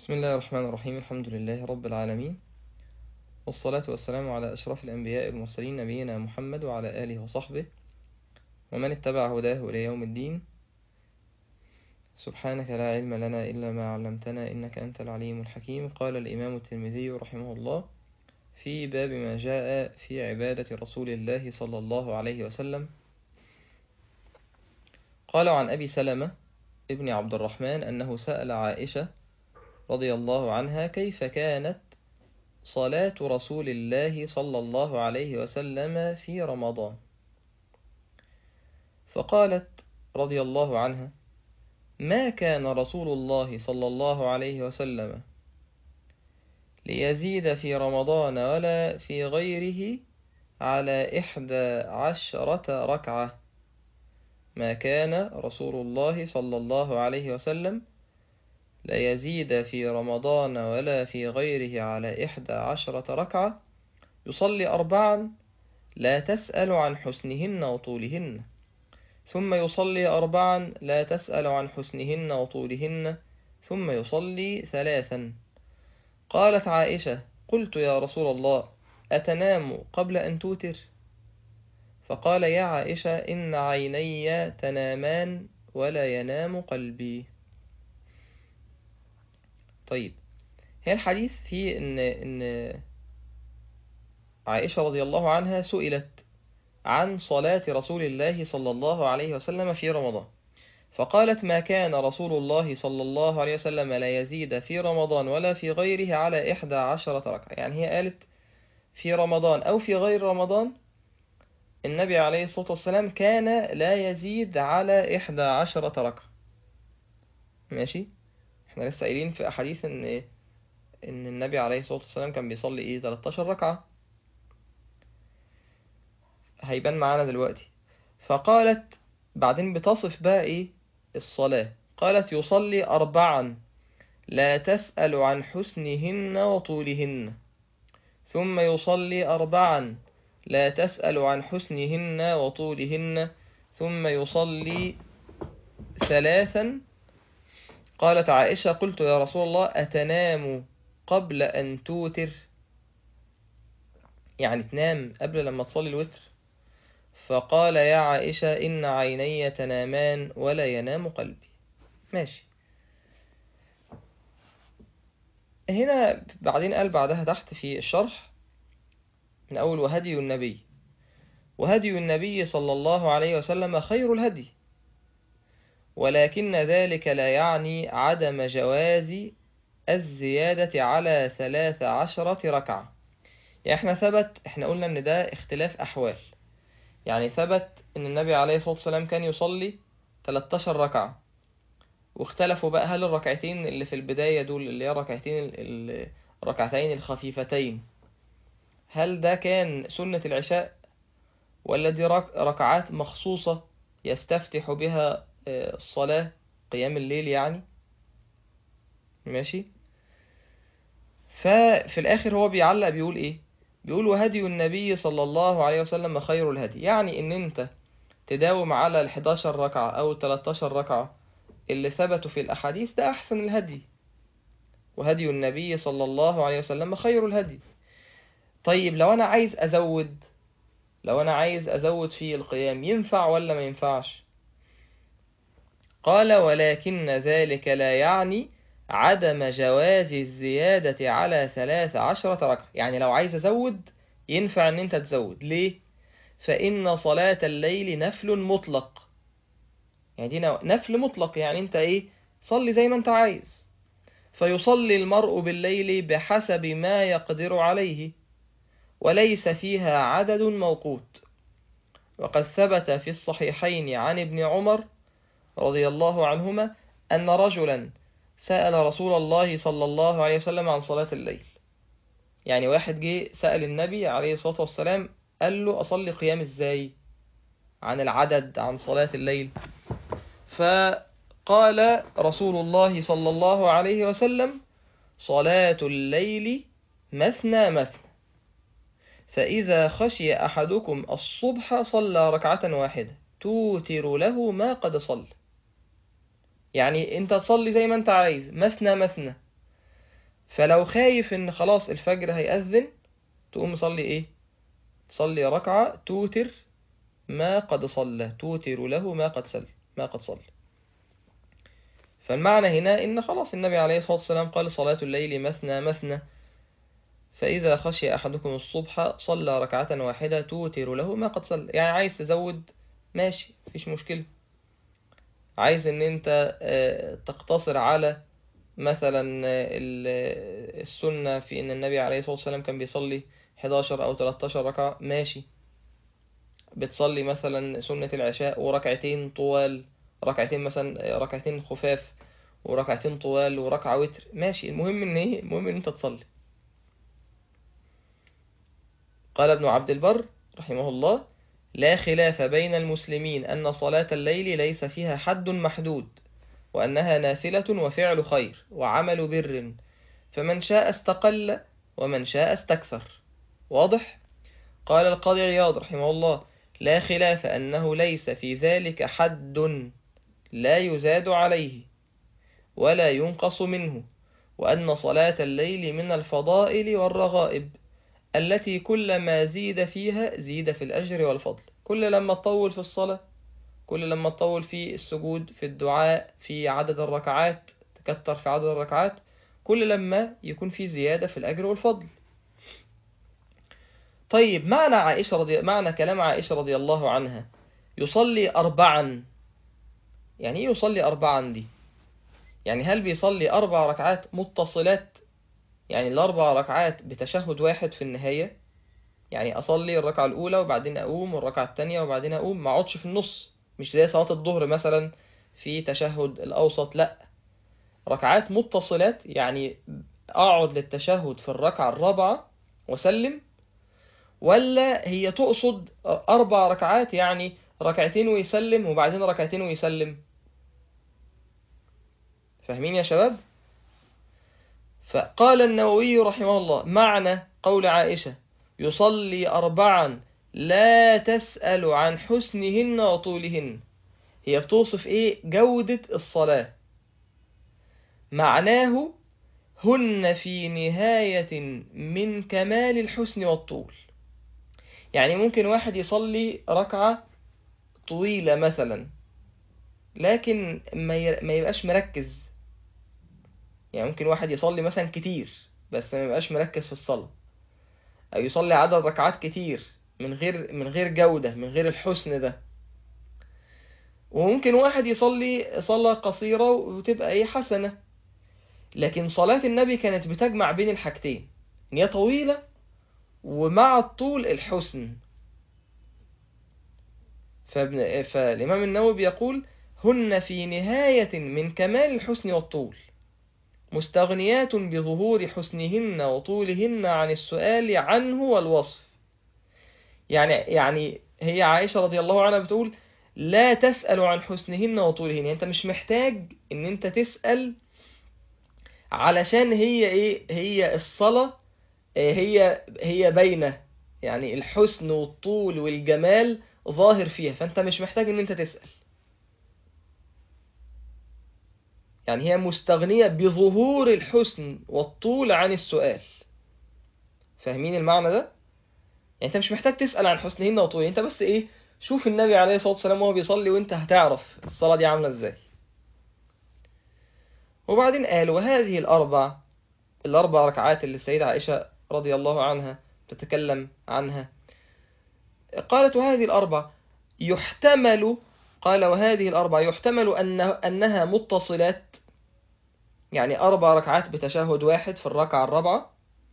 بسم الله الرحمن الرحيم الحمد لله رب العالمين والصلاة والسلام على أشرف الأنبياء المرسلين نبينا محمد وعلى آله وصحبه ومن اتبع هداه إلى يوم الدين سبحانك لا علم لنا إلا ما علمتنا إنك أنت العليم الحكيم قال الإمام الترمذي رحمه الله في باب ما جاء في عبادة رسول الله صلى الله عليه وسلم قال عن أبي سلمة ابن عبد الرحمن أنه سأل عائشة رضي الله عنها كيف كانت صلاة رسول الله صلى الله عليه وسلم في رمضان فقالت رضي الله عنها ما كان رسول الله صلى الله عليه وسلم ليزيد في رمضان ولا في غيره على إحدى عشرة ركعة ما كان رسول الله صلى الله عليه وسلم لا يزيد في رمضان ولا في غيره على إحدى عشرة ركعة يصلي أربعا لا تسأل عن حسنهن وطولهن ثم يصلي أربعا لا تسأل عن حسنهن وطولهن ثم يصلي ثلاثا قالت عائشة قلت يا رسول الله أتنام قبل أن توتر فقال يا عائشة إن عيني تنامان ولا ينام قلبي طيب هي الحديث فيه إن إن عائشة رضي الله عنها سئلت عن صلاة رسول الله صلى الله عليه وسلم في رمضان فقالت ما كان رسول الله صلى الله عليه وسلم لا يزيد في رمضان ولا في غيره على إحدى عشرة ركعة يعني هي قالت في رمضان أو في غير رمضان النبي عليه الصلاة والسلام كان لا يزيد على إحدى عشرة ركعة ماشي احنا لسه قايلين في أحاديث إن إن النبي عليه الصلاة والسلام كان بيصلي إيه 13 ركعة هيبان معانا دلوقتي فقالت بعدين بتصف بقى إيه الصلاة قالت يصلي أربعا لا تسأل عن حسنهن وطولهن ثم يصلي أربعا لا تسأل عن حسنهن وطولهن ثم يصلي ثلاثا قالت عائشة قلت يا رسول الله أتنام قبل أن توتر يعني تنام قبل لما تصلي الوتر فقال يا عائشة إن عيني تنامان ولا ينام قلبي ماشي هنا بعدين قال بعدها تحت في الشرح من أول وهدي النبي وهدي النبي صلى الله عليه وسلم خير الهدي ولكن ذلك لا يعني عدم جواز الزيادة على ثلاث عشرة ركعة يعني احنا ثبت احنا قلنا ان ده اختلاف أحوال يعني ثبت ان النبي عليه الصلاة والسلام كان يصلي 13 ركعة واختلفوا بقى هل الركعتين اللي في البداية دول اللي هي الركعتين الركعتين الخفيفتين هل ده كان سنة العشاء ولا دي ركعات مخصوصة يستفتح بها الصلاة قيام الليل يعني ماشي ففي الآخر هو بيعلق بيقول إيه بيقول وهدي النبي صلى الله عليه وسلم خير الهدي يعني إن أنت تداوم على ال 11 ركعة أو ال 13 ركعة اللي ثبتوا في الأحاديث ده أحسن الهدي وهدي النبي صلى الله عليه وسلم خير الهدي طيب لو أنا عايز أزود لو أنا عايز أزود في القيام ينفع ولا ما ينفعش قال ولكن ذلك لا يعني عدم جواز الزيادة على ثلاث عشرة ركعة يعني لو عايز أزود ينفع أن أنت تزود ليه؟ فإن صلاة الليل نفل مطلق يعني دي نفل مطلق يعني أنت إيه صلي زي ما أنت عايز فيصلي المرء بالليل بحسب ما يقدر عليه وليس فيها عدد موقوت وقد ثبت في الصحيحين عن ابن عمر رضي الله عنهما أن رجلا سأل رسول الله صلى الله عليه وسلم عن صلاة الليل يعني واحد جه سأل النبي عليه الصلاة والسلام قال له أصلي قيام إزاي عن العدد عن صلاة الليل فقال رسول الله صلى الله عليه وسلم صلاة الليل مثنى مثنى فإذا خشي أحدكم الصبح صلى ركعة واحدة توتر له ما قد صلى يعني انت تصلي زي ما انت عايز مثنى مثنى فلو خايف ان خلاص الفجر هيأذن تقوم مصلي ايه تصلي ركعة توتر ما قد صلى توتر له ما قد صلى ما قد صلى فالمعنى هنا ان خلاص النبي عليه الصلاة والسلام قال صلاة الليل مثنى مثنى فإذا خشي أحدكم الصبح صلى ركعة واحدة توتر له ما قد صلى يعني عايز تزود ماشي مفيش مشكلة عايز ان انت آه، تقتصر على مثلا آه، ال- السنة في ان النبي عليه الصلاة والسلام كان بيصلي 11 او 13 ركعة ماشي بتصلي مثلا سنة العشاء وركعتين طوال ركعتين مثلا آه، ركعتين خفاف وركعتين طوال وركعة وتر ماشي المهم ان ايه المهم ان انت تصلي قال ابن عبد البر رحمه الله لا خلاف بين المسلمين أن صلاة الليل ليس فيها حد محدود وأنها نافلة وفعل خير وعمل بر فمن شاء استقل ومن شاء استكثر واضح؟ قال القاضي عياض رحمه الله لا خلاف أنه ليس في ذلك حد لا يزاد عليه ولا ينقص منه وأن صلاة الليل من الفضائل والرغائب التي كلما زيد فيها زيد في الأجر والفضل كل لما تطول في الصلاة كل لما تطول في السجود في الدعاء في عدد الركعات تكتر في عدد الركعات كل لما يكون في زيادة في الأجر والفضل طيب معنى عائشة رضي معنى كلام عائشة رضي الله عنها يصلي أربعا يعني إيه يصلي أربعا دي يعني هل بيصلي أربع ركعات متصلات يعني الأربع ركعات بتشهد واحد في النهاية يعني أصلي الركعة الأولى وبعدين أقوم والركعة التانية وبعدين أقوم ما أقعدش في النص مش زي صلاة الظهر مثلا في تشهد الأوسط لأ ركعات متصلات يعني أقعد للتشهد في الركعة الرابعة وسلم ولا هي تقصد أربع ركعات يعني ركعتين ويسلم وبعدين ركعتين ويسلم فاهمين يا شباب؟ فقال النووي رحمه الله معنى قول عائشة يصلي أربعا لا تسأل عن حسنهن وطولهن هي بتوصف إيه جودة الصلاة معناه هن في نهاية من كمال الحسن والطول يعني ممكن واحد يصلي ركعة طويلة مثلا لكن ما ي- ما يبقاش مركز يعني ممكن واحد يصلي مثلا كتير بس ما يبقاش مركز في الصلاة أو يصلي عدد ركعات كتير من غير من غير جودة من غير الحسن ده وممكن واحد يصلي صلاة قصيرة وتبقى ايه حسنة لكن صلاة النبي كانت بتجمع بين الحاجتين ان هي طويلة ومع الطول الحسن فابن فالإمام النووي بيقول هن في نهاية من كمال الحسن والطول مستغنيات بظهور حسنهن وطولهن عن السؤال عنه والوصف يعني يعني هي عائشة رضي الله عنها بتقول لا تسأل عن حسنهن وطولهن يعني انت مش محتاج ان انت تسأل علشان هي ايه هي الصلاة آه، هي هي باينة يعني الحسن والطول والجمال ظاهر فيها فانت مش محتاج ان انت تسأل يعني هي مستغنية بظهور الحسن والطول عن السؤال فاهمين المعنى ده؟ يعني انت مش محتاج تسأل عن حسنهن وطولهن انت بس ايه شوف النبي عليه الصلاة والسلام وهو بيصلي وانت هتعرف الصلاة دي عاملة ازاي وبعدين قال وهذه الأربع الأربع ركعات اللي السيدة عائشة رضي الله عنها تتكلم عنها قالت وهذه الأربع يحتمل قال وهذه الأربع يحتمل أن أنها متصلات يعني أربع ركعات بتشهد واحد في الركعة الرابعة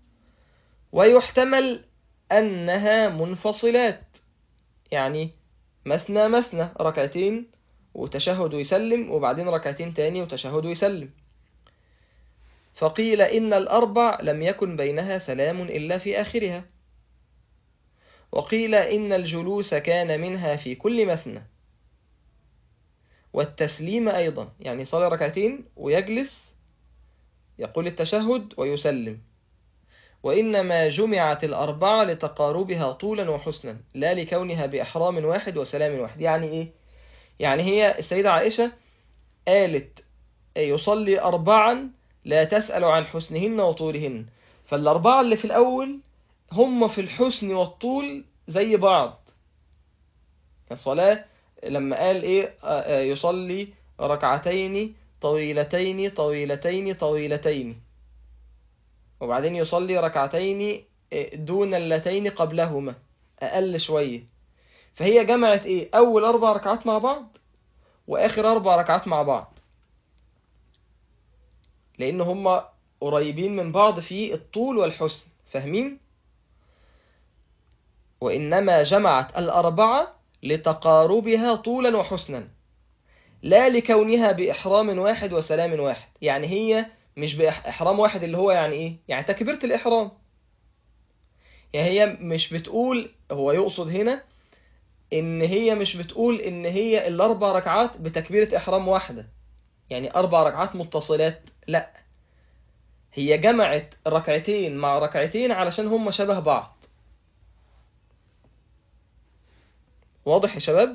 ويحتمل أنها منفصلات يعني مثنى مثنى ركعتين وتشهد ويسلم وبعدين ركعتين تاني وتشهد ويسلم فقيل إن الأربع لم يكن بينها سلام إلا في آخرها وقيل إن الجلوس كان منها في كل مثنى والتسليم أيضا يعني صلى ركعتين ويجلس يقول التشهد ويسلم وإنما جمعت الأربعة لتقاربها طولا وحسنا لا لكونها بإحرام واحد وسلام واحد يعني إيه؟ يعني هي السيدة عائشة قالت يصلي أربعا لا تسأل عن حسنهن وطولهن فالأربعة اللي في الأول هم في الحسن والطول زي بعض الصلاة لما قال إيه آه، آه، يصلي ركعتين طويلتين طويلتين طويلتين وبعدين يصلي ركعتين آه، دون اللتين قبلهما أقل شوية فهي جمعت إيه أول أربع ركعات مع بعض وآخر أربع ركعات مع بعض لأن هما قريبين من بعض في الطول والحسن فاهمين؟ وإنما جمعت الأربعة لتقاربها طولا وحسنا لا لكونها بإحرام واحد وسلام واحد يعني هي مش بإحرام واحد اللي هو يعني إيه؟ يعني تكبيرة الإحرام يعني هي مش بتقول هو يقصد هنا إن هي مش بتقول إن هي الأربع ركعات بتكبيرة إحرام واحدة يعني أربع ركعات متصلات لا هي جمعت ركعتين مع ركعتين علشان هم شبه بعض واضح يا شباب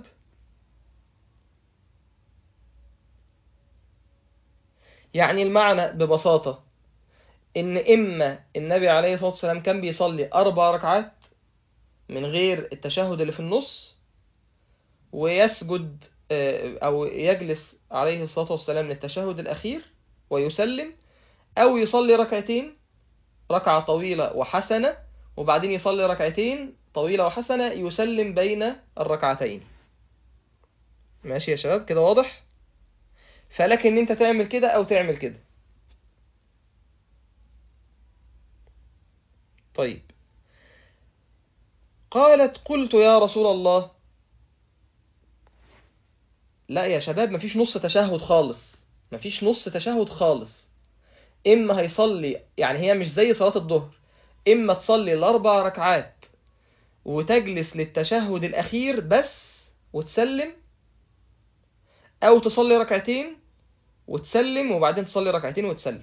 يعني المعنى ببساطة إن إما النبي عليه الصلاة والسلام كان بيصلي أربع ركعات من غير التشهد اللي في النص ويسجد آه، أو يجلس عليه الصلاة والسلام للتشهد الأخير ويسلم أو يصلي ركعتين ركعة طويلة وحسنة وبعدين يصلي ركعتين طويلة وحسنة يسلم بين الركعتين ماشي يا شباب كده واضح فلك ان انت تعمل كده او تعمل كده طيب قالت قلت يا رسول الله لا يا شباب مفيش نص تشهد خالص مفيش نص تشهد خالص اما هيصلي يعني هي مش زي صلاة الظهر اما تصلي الاربع ركعات وتجلس للتشهد الأخير بس وتسلم أو تصلي ركعتين وتسلم وبعدين تصلي ركعتين وتسلم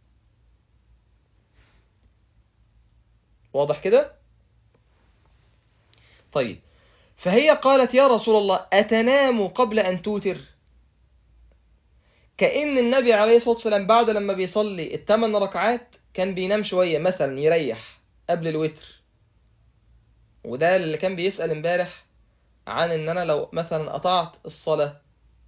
واضح كده؟ طيب فهي قالت يا رسول الله أتنام قبل أن توتر كأن النبي عليه الصلاة والسلام بعد لما بيصلي الثمان ركعات كان بينام شوية مثلا يريح قبل الوتر وده اللي كان بيسأل امبارح عن ان انا لو مثلا قطعت الصلاة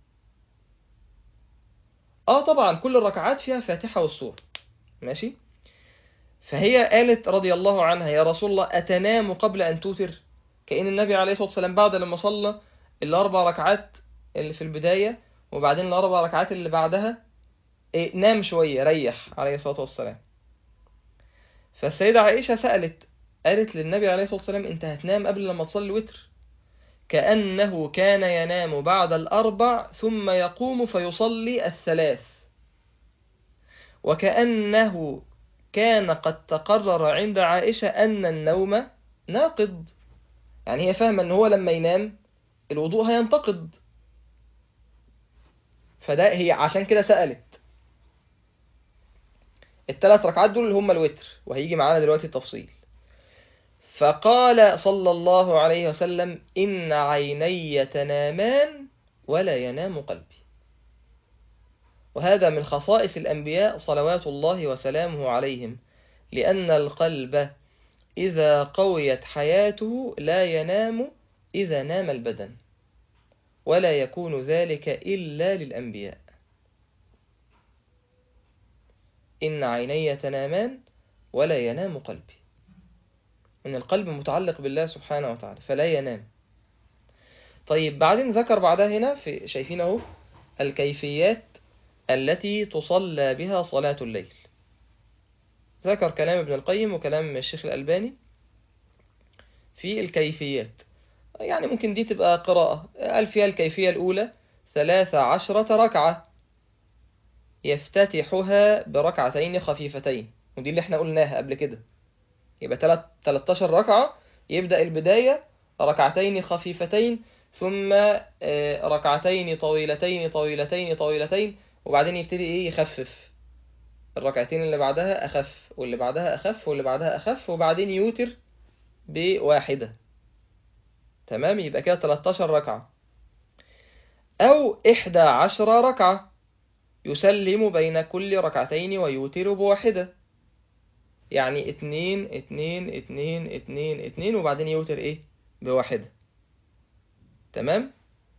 اه طبعا كل الركعات فيها فاتحة والسورة ماشي فهي قالت رضي الله عنها يا رسول الله أتنام قبل أن توتر كأن النبي عليه الصلاة والسلام بعد لما صلى الأربع ركعات اللي في البداية وبعدين الأربع ركعات اللي بعدها إيه نام شوية ريح عليه الصلاة والسلام فالسيدة عائشة سألت قالت للنبي عليه الصلاة والسلام انت هتنام قبل لما تصلي الوتر كأنه كان ينام بعد الأربع ثم يقوم فيصلي الثلاث وكأنه كان قد تقرر عند عائشة أن النوم ناقض يعني هي فاهمة أن هو لما ينام الوضوء هينتقض فده هي عشان كده سألت الثلاث ركعات دول اللي هم الوتر وهيجي معانا دلوقتي التفصيل فقال صلى الله عليه وسلم إن عيني تنامان ولا ينام قلبي وهذا من خصائص الأنبياء صلوات الله وسلامه عليهم لأن القلب إذا قويت حياته لا ينام إذا نام البدن ولا يكون ذلك إلا للأنبياء إن عيني تنامان ولا ينام قلبي إن القلب متعلق بالله سبحانه وتعالى فلا ينام طيب بعدين ذكر بعدها هنا في شايفين اهو الكيفيات التي تصلى بها صلاة الليل ذكر كلام ابن القيم وكلام الشيخ الألباني في الكيفيات يعني ممكن دي تبقى قراءة قال فيها الكيفية الأولى ثلاث عشرة ركعة يفتتحها بركعتين خفيفتين ودي اللي احنا قلناها قبل كده يبقى 13 ركعة يبدأ البداية ركعتين خفيفتين ثم آه، ركعتين طويلتين طويلتين طويلتين وبعدين يبتدي ايه يخفف الركعتين اللي بعدها أخف واللي بعدها أخف واللي بعدها أخف وبعدين يوتر بواحدة تمام يبقى كده 13 ركعة أو 11 ركعة يسلم بين كل ركعتين ويوتر بواحدة يعني اتنين اتنين اتنين اتنين اتنين وبعدين يوتر ايه بواحدة تمام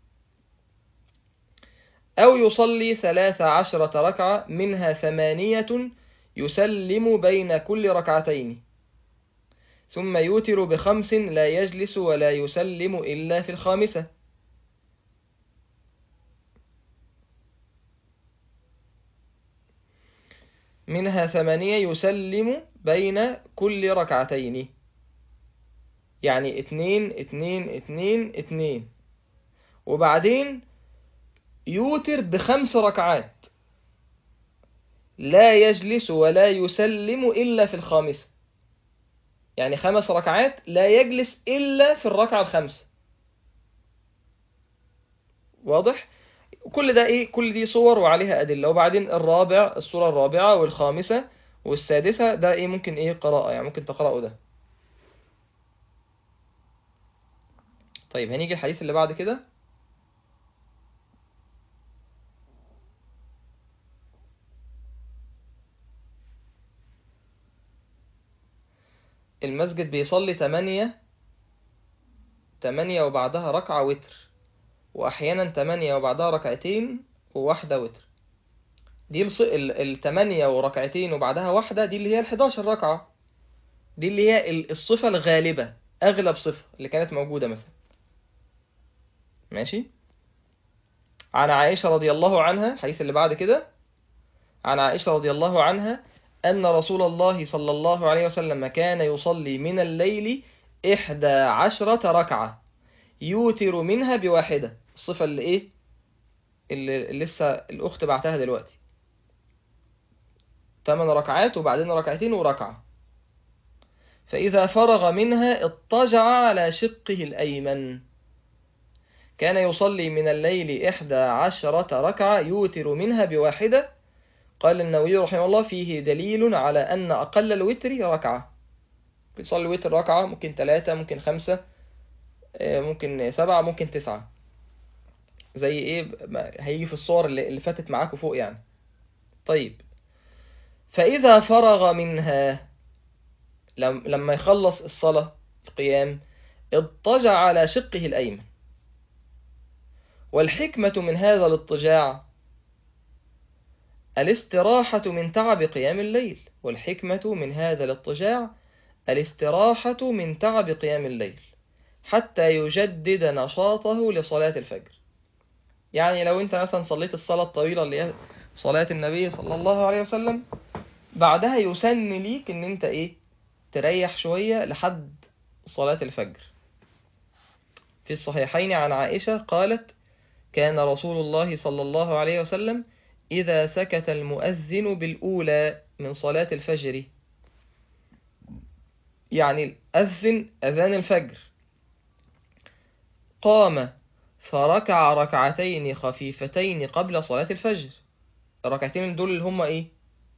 أو يصلي ثلاث عشرة ركعة منها ثمانية يسلم بين كل ركعتين ثم يوتر بخمس لا يجلس ولا يسلم إلا في الخامسة منها ثمانية يسلم بين كل ركعتين يعني اتنين اتنين اتنين اتنين وبعدين يوتر بخمس ركعات لا يجلس ولا يسلم إلا في الخامسة يعني خمس ركعات لا يجلس إلا في الركعة الخامسة واضح؟ كل ده إيه؟ كل دي صور وعليها أدلة وبعدين الرابع الصورة الرابعة والخامسة والسادسة ده إيه ممكن إيه قراءة يعني ممكن تقرأوا ده طيب هنيجي الحديث اللي بعد كده المسجد بيصلي تمانية تمانية وبعدها ركعة وتر وأحيانا تمانية وبعدها ركعتين وواحدة وتر دي الص... ال- التمانية وركعتين وبعدها واحدة دي اللي هي الحداشر ركعة دي اللي هي ال- الصفة الغالبة أغلب صفة اللي كانت موجودة مثلا ماشي عن عائشة رضي الله عنها الحديث اللي بعد كده عن عائشة رضي الله عنها أن رسول الله صلى الله عليه وسلم كان يصلي من الليل إحدى عشرة ركعة يوتر منها بواحدة الصفة اللي إيه اللي اللي لسه الأخت بعتها دلوقتي ثمان ركعات وبعدين ركعتين وركعة فإذا فرغ منها اضطجع على شقه الأيمن كان يصلي من الليل إحدى عشرة ركعة يوتر منها بواحدة قال النووي رحمه الله فيه دليل على أن أقل الوتر ركعة ممكن تصلي الوتر ركعة ممكن ثلاثة ممكن خمسة آه، ممكن سبعة ممكن تسعة زي ايه ما- هيجي في الصور اللي اللي فاتت معاكم فوق يعني طيب فإذا فرغ منها لم- لما يخلص الصلاة القيام اضطجع على شقه الأيمن والحكمة من هذا الاضطجاع الاستراحة من تعب قيام الليل والحكمة من هذا الاضطجاع الاستراحة من تعب قيام الليل حتى يجدد نشاطه لصلاة الفجر يعني لو انت مثلا صليت الصلاة الطويلة اللي هي صلاة النبي صلى الله عليه وسلم بعدها يسن ليك ان انت ايه تريح شوية لحد صلاة الفجر في الصحيحين عن عائشة قالت كان رسول الله صلى الله عليه وسلم إذا سكت المؤذن بالأولى من صلاة الفجر يعني أذن أذان الفجر قام فركع ركعتين خفيفتين قبل صلاة الفجر الركعتين دول اللي هما إيه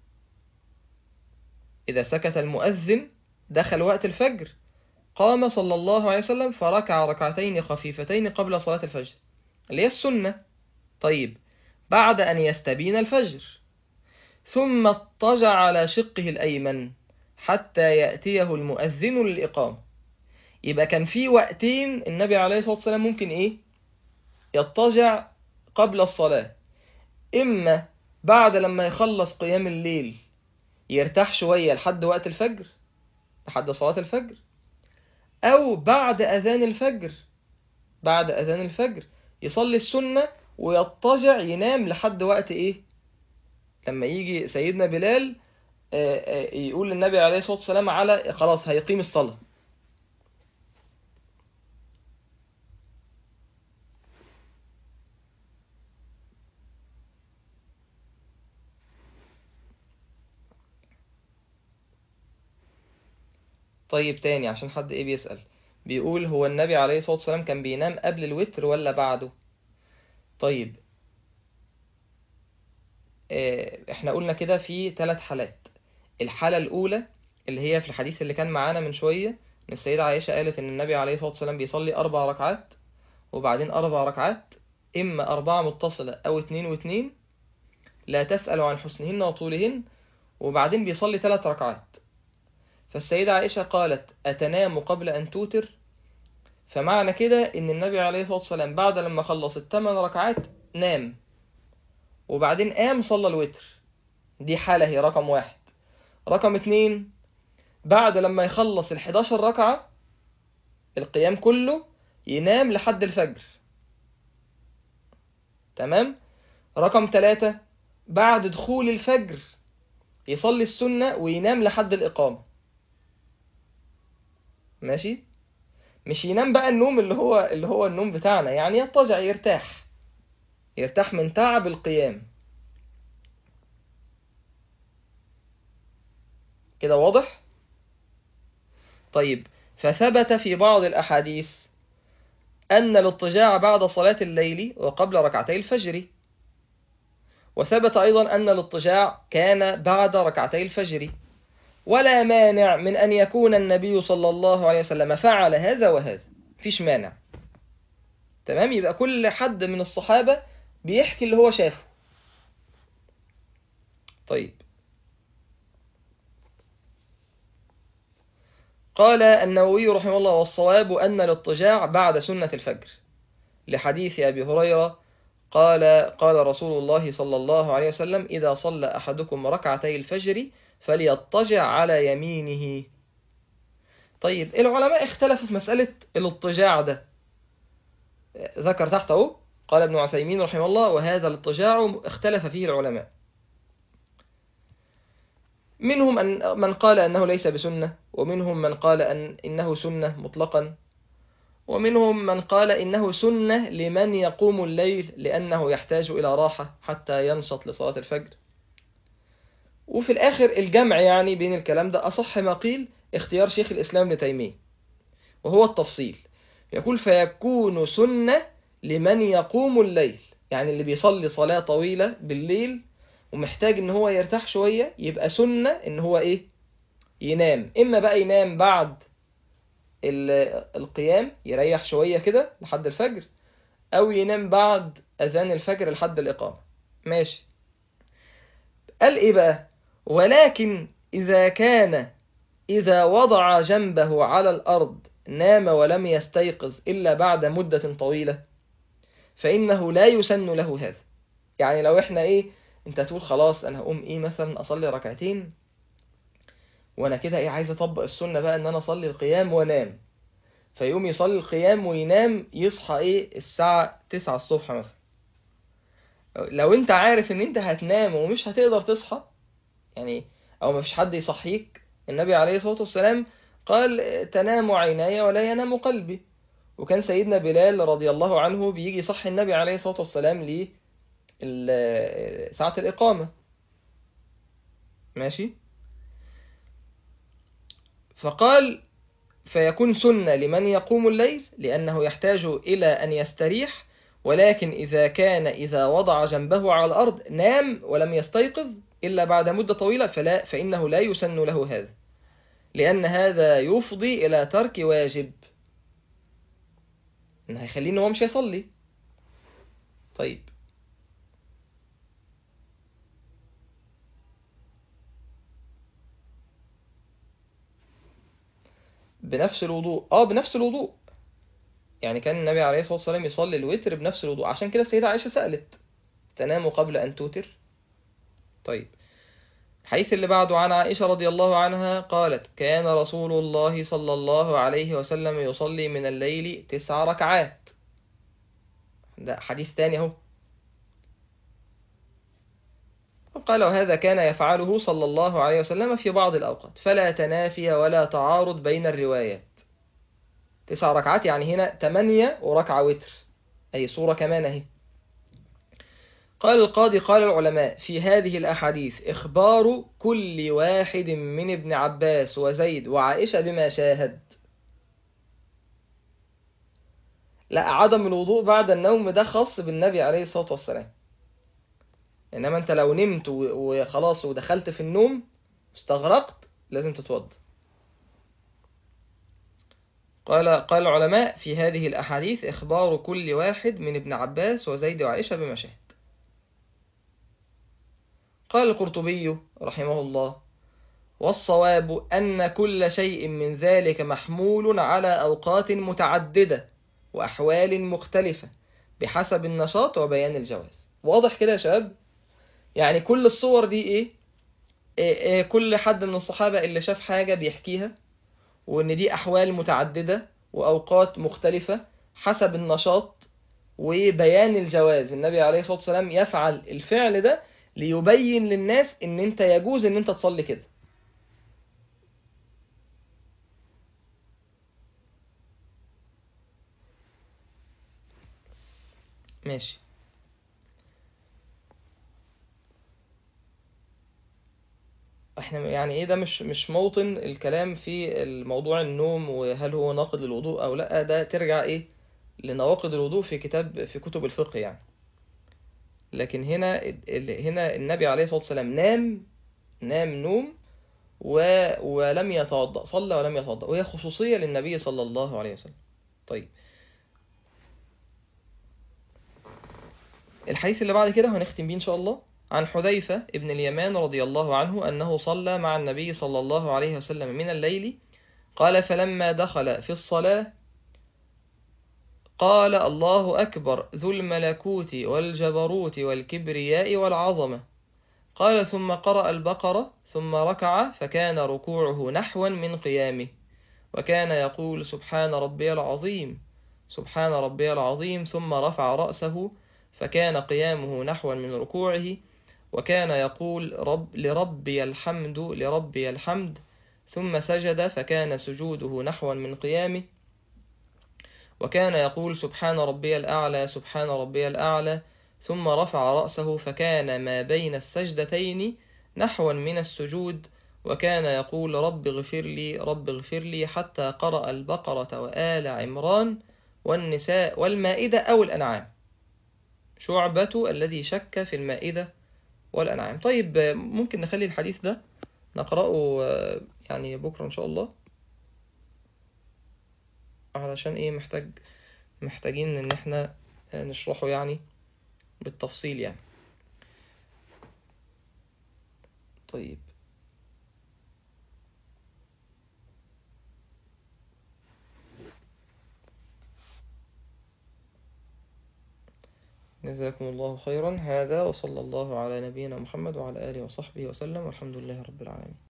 إذا سكت المؤذن دخل وقت الفجر قام صلى الله عليه وسلم فركع ركعتين خفيفتين قبل صلاة الفجر اللي هي السنة طيب بعد أن يستبين الفجر ثم اضطجع على شقه الأيمن حتى يأتيه المؤذن للإقامة يبقى كان في وقتين النبي عليه الصلاة والسلام ممكن إيه يضطجع قبل الصلاة إما بعد لما يخلص قيام الليل يرتاح شوية لحد وقت الفجر لحد صلاة الفجر أو بعد أذان الفجر بعد أذان الفجر يصلي السنة ويضطجع ينام لحد وقت إيه لما يجي سيدنا بلال آه، آه، يقول للنبي عليه الصلاة والسلام على خلاص هيقيم الصلاة طيب تاني عشان حد ايه بيسأل بيقول هو النبي عليه الصلاة والسلام كان بينام قبل الوتر ولا بعده طيب آه، احنا قلنا كده في ثلاث حالات الحالة الأولى اللي هي في الحديث اللي كان معانا من شوية ان السيدة عائشة قالت ان النبي عليه الصلاة والسلام بيصلي أربع ركعات وبعدين أربع ركعات إما أربعة متصلة أو اتنين واتنين لا تسأل عن حسنهن وطولهن وبعدين بيصلي ثلاث ركعات فالسيدة عائشة قالت أتنام قبل أن توتر فمعنى كده إن النبي عليه الصلاة والسلام بعد لما خلص الثمان ركعات نام وبعدين قام صلى الوتر دي حالة هي رقم واحد رقم اتنين بعد لما يخلص الحداشر ركعة القيام كله ينام لحد الفجر تمام رقم ثلاثة بعد دخول الفجر يصلي السنة وينام لحد الإقامة ماشي مش ينام بقى النوم اللي هو اللي هو النوم بتاعنا يعني يضطجع يرتاح يرتاح من تعب القيام كده واضح طيب فثبت في بعض الأحاديث أن الاضطجاع بعد صلاة الليل وقبل ركعتي الفجر وثبت أيضا أن الاضطجاع كان بعد ركعتي الفجر ولا مانع من أن يكون النبي صلى الله عليه وسلم فعل هذا وهذا فيش مانع تمام يبقى كل حد من الصحابة بيحكي اللي هو شافه طيب قال النووي رحمه الله والصواب أن الاضطجاع بعد سنة الفجر لحديث أبي هريرة قال قال رسول الله صلى الله عليه وسلم إذا صلى أحدكم ركعتي الفجر فليضطجع على يمينه طيب العلماء اختلفوا في مسألة الاضطجاع ده ذكر تحت اهو قال ابن عثيمين رحمه الله وهذا الاضطجاع اختلف فيه العلماء منهم أن من قال أنه ليس بسنة ومنهم من قال أن إنه سنة مطلقا ومنهم من قال إنه سنة لمن يقوم الليل لأنه يحتاج إلى راحة حتى ينشط لصلاة الفجر وفي الآخر الجمع يعني بين الكلام ده أصح ما قيل اختيار شيخ الإسلام ابن تيمية وهو التفصيل يقول فيكون سنة لمن يقوم الليل يعني اللي بيصلي صلاة طويلة بالليل ومحتاج ان هو يرتاح شوية يبقى سنة ان هو ايه ينام اما بقى ينام بعد القيام يريح شوية كده لحد الفجر او ينام بعد اذان الفجر لحد الاقامة ماشي قال ايه بقى ولكن اذا كان اذا وضع جنبه على الارض نام ولم يستيقظ الا بعد مدة طويلة فانه لا يسن له هذا يعني لو احنا ايه انت تقول خلاص انا هقوم ايه مثلا اصلي ركعتين وانا كده ايه عايز اطبق السنه بقى ان انا اصلي القيام وانام فيقوم يصلي القيام وينام يصحى ايه الساعه 9 الصبح مثلا لو انت عارف ان انت هتنام ومش هتقدر تصحى يعني او مفيش حد يصحيك النبي عليه الصلاه والسلام قال تنام عيناي ولا ينام قلبي وكان سيدنا بلال رضي الله عنه بيجي يصحي النبي عليه الصلاه والسلام ليه ساعة الإقامة ماشي فقال فيكون سنة لمن يقوم الليل لأنه يحتاج إلى أن يستريح ولكن إذا كان إذا وضع جنبه على الأرض نام ولم يستيقظ إلا بعد مدة طويلة فلا فإنه لا يسن له هذا لأن هذا يفضي إلى ترك واجب إن هيخليه إن هو مش هيصلي طيب بنفس الوضوء اه بنفس الوضوء يعني كان النبي عليه الصلاة والسلام يصلي الوتر بنفس الوضوء عشان كده السيدة عائشة سألت تنام قبل أن توتر طيب الحديث اللي بعده عن عائشة رضي الله عنها قالت كان رسول الله صلى الله عليه وسلم يصلي من الليل تسع ركعات ده حديث تاني اهو قال وهذا كان يفعله صلى الله عليه وسلم في بعض الأوقات فلا تنافي ولا تعارض بين الروايات تسع ركعات يعني هنا تمانية وركعة وتر أي صورة كمان اهي قال القاضي قال العلماء في هذه الأحاديث إخبار كل واحد من ابن عباس وزيد وعائشة بما شاهد لا عدم الوضوء بعد النوم ده خاص بالنبي عليه الصلاة والسلام انما انت لو نمت وخلاص ودخلت في النوم استغرقت لازم تتوضا قال قال العلماء في هذه الأحاديث إخبار كل واحد من ابن عباس وزيد وعائشة بما شاهد قال القرطبي رحمه الله والصواب أن كل شيء من ذلك محمول على أوقات متعددة وأحوال مختلفة بحسب النشاط وبيان الجواز واضح كده يا شباب يعني كل الصور دي إيه؟, إيه, إيه كل حد من الصحابة اللي شاف حاجة بيحكيها وإن دي أحوال متعددة وأوقات مختلفة حسب النشاط وبيان الجواز النبي عليه الصلاة والسلام يفعل الفعل ده ليبين للناس ان انت يجوز ان انت تصلي كده ماشي احنا يعني ايه ده مش مش موطن الكلام في الموضوع النوم وهل هو ناقض للوضوء او لا ده ترجع ايه لنواقض الوضوء في كتاب في كتب الفقه يعني لكن هنا هنا النبي عليه الصلاة والسلام نام نام نوم و... ولم يتوضأ صلى ولم يتوضأ وهي خصوصية للنبي صلى الله عليه وسلم طيب الحديث اللي بعد كده هنختم بيه إن شاء الله عن حذيفة ابن اليمان رضي الله عنه أنه صلى مع النبي صلى الله عليه وسلم من الليل قال فلما دخل في الصلاة قال الله أكبر ذو الملكوت والجبروت والكبرياء والعظمة قال ثم قرأ البقرة ثم ركع فكان ركوعه نحوا من قيامه وكان يقول سبحان ربي العظيم سبحان ربي العظيم ثم رفع رأسه فكان قيامه نحوا من ركوعه وكان يقول رب لربي الحمد لربي الحمد ثم سجد فكان سجوده نحوا من قيامه وكان يقول سبحان ربي الأعلى سبحان ربي الأعلى ثم رفع رأسه فكان ما بين السجدتين نحوا من السجود وكان يقول رب اغفر لي رب اغفر لي حتى قرأ البقرة وآل عمران والنساء والمائدة أو الأنعام شعبة الذي شك في المائدة والأنعام طيب ممكن نخلي الحديث ده نقرأه يعني بكرة إن شاء الله علشان ايه محتاج محتاجين ان احنا نشرحه يعني بالتفصيل يعني طيب جزاكم الله خيرا هذا وصلى الله على نبينا محمد وعلى آله وصحبه وسلم والحمد لله رب العالمين